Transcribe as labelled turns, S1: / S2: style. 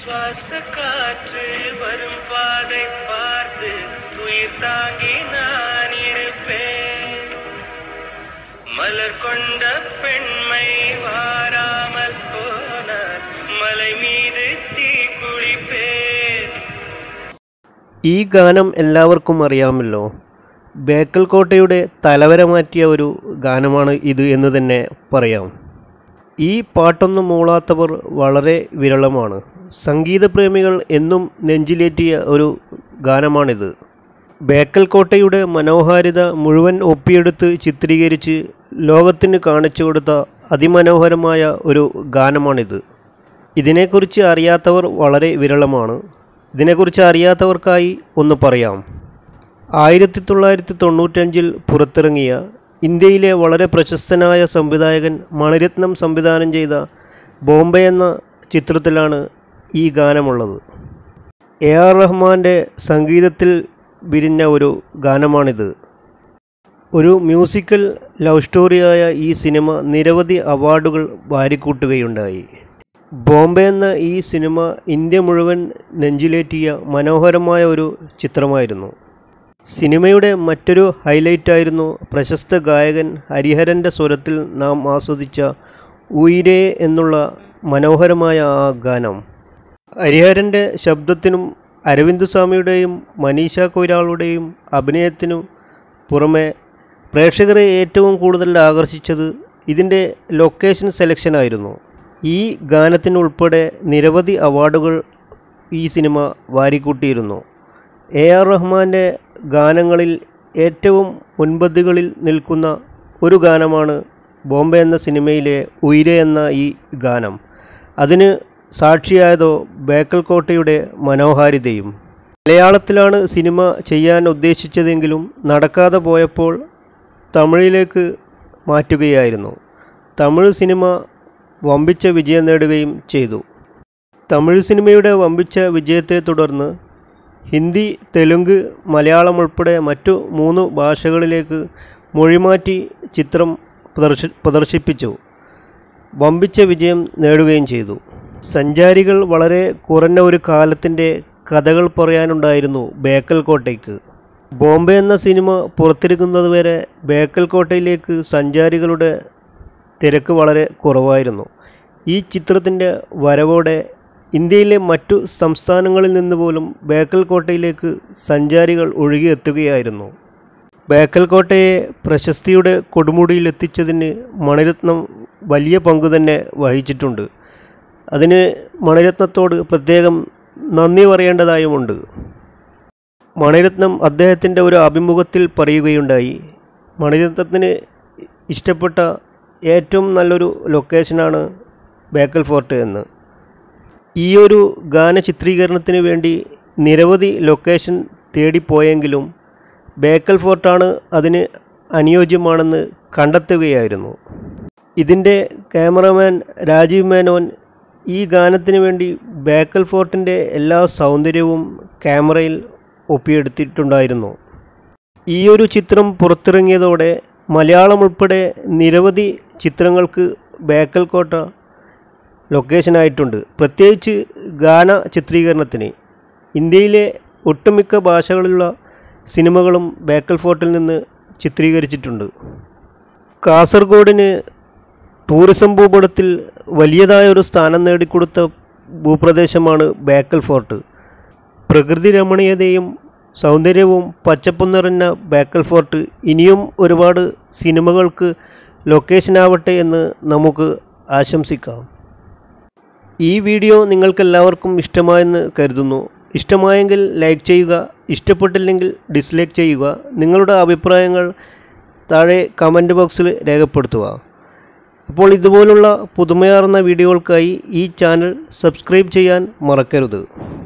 S1: சுவாச காற்று வரும் பாதை பார்த்து உயிர் தாங்கி நான் இருப்பேன் மலர் கொண்ட பெண்மை வாராமல் போனார் மலை மீது தீ குளிப்பேன்
S2: ഈ ഗാനം എല്ലാവർക്കും അറിയാമല്ലോ ബേക്കൽ കോട്ടയുടെ തലവര മാറ്റിയ ഒരു ഗാനമാണ് ഇത് എന്ന് തന്നെ പറയാം ഈ പാട്ടൊന്നും മൂളാത്തവർ വളരെ വിരളമാണ് സംഗീതപ്രേമികൾ എന്നും നെഞ്ചിലേറ്റിയ ഒരു ഗാനമാണിത് ബേക്കൽ കോട്ടയുടെ മനോഹാരിത മുഴുവൻ ഒപ്പിയെടുത്ത് ചിത്രീകരിച്ച് ലോകത്തിന് കാണിച്ചു കൊടുത്ത അതിമനോഹരമായ ഒരു ഗാനമാണിത് ഇതിനെക്കുറിച്ച് അറിയാത്തവർ വളരെ വിരളമാണ് ഇതിനെക്കുറിച്ച് അറിയാത്തവർക്കായി ഒന്ന് പറയാം ആയിരത്തി തൊള്ളായിരത്തി തൊണ്ണൂറ്റഞ്ചിൽ പുറത്തിറങ്ങിയ ഇന്ത്യയിലെ വളരെ പ്രശസ്തനായ സംവിധായകൻ മണിരത്നം സംവിധാനം ചെയ്ത ബോംബെ എന്ന ചിത്രത്തിലാണ് ഈ ഗാനമുള്ളത് എ ആർ റഹ്മാൻ്റെ സംഗീതത്തിൽ വിരിഞ്ഞ ഒരു ഗാനമാണിത് ഒരു മ്യൂസിക്കൽ ലവ് സ്റ്റോറിയായ ഈ സിനിമ നിരവധി അവാർഡുകൾ വാരിക്കൂട്ടുകയുണ്ടായി ബോംബെ എന്ന ഈ സിനിമ ഇന്ത്യ മുഴുവൻ നെഞ്ചിലേറ്റിയ മനോഹരമായ ഒരു ചിത്രമായിരുന്നു സിനിമയുടെ മറ്റൊരു ഹൈലൈറ്റായിരുന്നു പ്രശസ്ത ഗായകൻ ഹരിഹരൻ്റെ സ്വരത്തിൽ നാം ആസ്വദിച്ച ഉയിരേ എന്നുള്ള മനോഹരമായ ആ ഗാനം ഹരിഹരൻ്റെ ശബ്ദത്തിനും അരവിന്ദ് സ്വാമിയുടെയും മനീഷ കൊയ്രാളുടെയും അഭിനയത്തിനും പുറമെ പ്രേക്ഷകരെ ഏറ്റവും കൂടുതൽ ആകർഷിച്ചത് ഇതിൻ്റെ ലൊക്കേഷൻ സെലക്ഷനായിരുന്നു ഈ ഗാനത്തിന് ഉൾപ്പെടെ നിരവധി അവാർഡുകൾ ഈ സിനിമ വാരിക്കൂട്ടിയിരുന്നു എ ആർ റഹ്മാൻ്റെ ഗാനങ്ങളിൽ ഏറ്റവും മുൻപന്തികളിൽ നിൽക്കുന്ന ഒരു ഗാനമാണ് ബോംബെ എന്ന സിനിമയിലെ ഉയിരെ എന്ന ഈ ഗാനം അതിന് സാക്ഷിയായതോ ബേക്കൽ കോട്ടയുടെ മനോഹാരിതയും മലയാളത്തിലാണ് സിനിമ ചെയ്യാൻ ഉദ്ദേശിച്ചതെങ്കിലും നടക്കാതെ പോയപ്പോൾ തമിഴിലേക്ക് മാറ്റുകയായിരുന്നു തമിഴ് സിനിമ വമ്പിച്ച വിജയം നേടുകയും ചെയ്തു തമിഴ് സിനിമയുടെ വമ്പിച്ച വിജയത്തെ തുടർന്ന് ഹിന്ദി തെലുങ്ക് മലയാളം ഉൾപ്പെടെ മറ്റു മൂന്ന് ഭാഷകളിലേക്ക് മൊഴിമാറ്റി ചിത്രം പ്രദർശി പ്രദർശിപ്പിച്ചു വമ്പിച്ച വിജയം നേടുകയും ചെയ്തു സഞ്ചാരികൾ വളരെ കുറഞ്ഞ ഒരു കാലത്തിൻ്റെ കഥകൾ പറയാനുണ്ടായിരുന്നു ബേക്കൽ കോട്ടയ്ക്ക് ബോംബെ എന്ന സിനിമ പുറത്തിരിക്കുന്നതുവരെ ബേക്കൽ കോട്ടയിലേക്ക് സഞ്ചാരികളുടെ തിരക്ക് വളരെ കുറവായിരുന്നു ഈ ചിത്രത്തിൻ്റെ വരവോടെ ഇന്ത്യയിലെ മറ്റു സംസ്ഥാനങ്ങളിൽ നിന്ന് പോലും ബേക്കൽ കോട്ടയിലേക്ക് സഞ്ചാരികൾ ഒഴുകിയെത്തുകയായിരുന്നു ബേക്കൽ കോട്ടയെ പ്രശസ്തിയുടെ കൊടുമുടിയിൽ എത്തിച്ചതിന് മണിരത്നം വലിയ പങ്ക് തന്നെ വഹിച്ചിട്ടുണ്ട് അതിന് മണിരത്നത്തോട് പ്രത്യേകം നന്ദി പറയേണ്ടതായുമുണ്ട് മണിരത്നം അദ്ദേഹത്തിൻ്റെ ഒരു അഭിമുഖത്തിൽ പറയുകയുണ്ടായി മണിരത്നത്തിന് ഇഷ്ടപ്പെട്ട ഏറ്റവും നല്ലൊരു ലൊക്കേഷനാണ് ബേക്കൽ ഫോർട്ട് എന്ന് ഈ ഒരു ഗാന ചിത്രീകരണത്തിന് വേണ്ടി നിരവധി ലൊക്കേഷൻ തേടിപ്പോയെങ്കിലും ബേക്കൽ ഫോർട്ടാണ് അതിന് അനുയോജ്യമാണെന്ന് കണ്ടെത്തുകയായിരുന്നു ഇതിൻ്റെ ക്യാമറമാൻ രാജീവ് മേനോൻ ഈ ഗാനത്തിന് വേണ്ടി ബേക്കൽ ഫോർട്ടിൻ്റെ എല്ലാ സൗന്ദര്യവും ക്യാമറയിൽ ഒപ്പിയെടുത്തിട്ടുണ്ടായിരുന്നു ഈ ഒരു ചിത്രം പുറത്തിറങ്ങിയതോടെ മലയാളം ഉൾപ്പെടെ നിരവധി ചിത്രങ്ങൾക്ക് ബേക്കൽ കോട്ട ലൊക്കേഷനായിട്ടുണ്ട് പ്രത്യേകിച്ച് ഗാന ചിത്രീകരണത്തിന് ഇന്ത്യയിലെ ഒട്ടുമിക്ക ഭാഷകളിലുള്ള സിനിമകളും ബേക്കൽ ഫോർട്ടിൽ നിന്ന് ചിത്രീകരിച്ചിട്ടുണ്ട് കാസർഗോഡിന് ടൂറിസം ഭൂപടത്തിൽ വലിയതായ ഒരു സ്ഥാനം നേടിക്കൊടുത്ത ഭൂപ്രദേശമാണ് ബേക്കൽ ഫോർട്ട് പ്രകൃതി രമണീയതയും സൗന്ദര്യവും പച്ചപ്പും നിറഞ്ഞ ബേക്കൽ ഫോർട്ട് ഇനിയും ഒരുപാട് സിനിമകൾക്ക് ലൊക്കേഷനാവട്ടെ എന്ന് നമുക്ക് ആശംസിക്കാം ഈ വീഡിയോ നിങ്ങൾക്കെല്ലാവർക്കും ഇഷ്ടമായെന്ന് കരുതുന്നു ഇഷ്ടമായെങ്കിൽ ലൈക്ക് ചെയ്യുക ഇഷ്ടപ്പെട്ടില്ലെങ്കിൽ ഡിസ്ലൈക്ക് ചെയ്യുക നിങ്ങളുടെ അഭിപ്രായങ്ങൾ താഴെ കമൻറ്റ് ബോക്സിൽ രേഖപ്പെടുത്തുക അപ്പോൾ ഇതുപോലുള്ള പുതുമയാർന്ന വീഡിയോകൾക്കായി ഈ ചാനൽ സബ്സ്ക്രൈബ് ചെയ്യാൻ മറക്കരുത്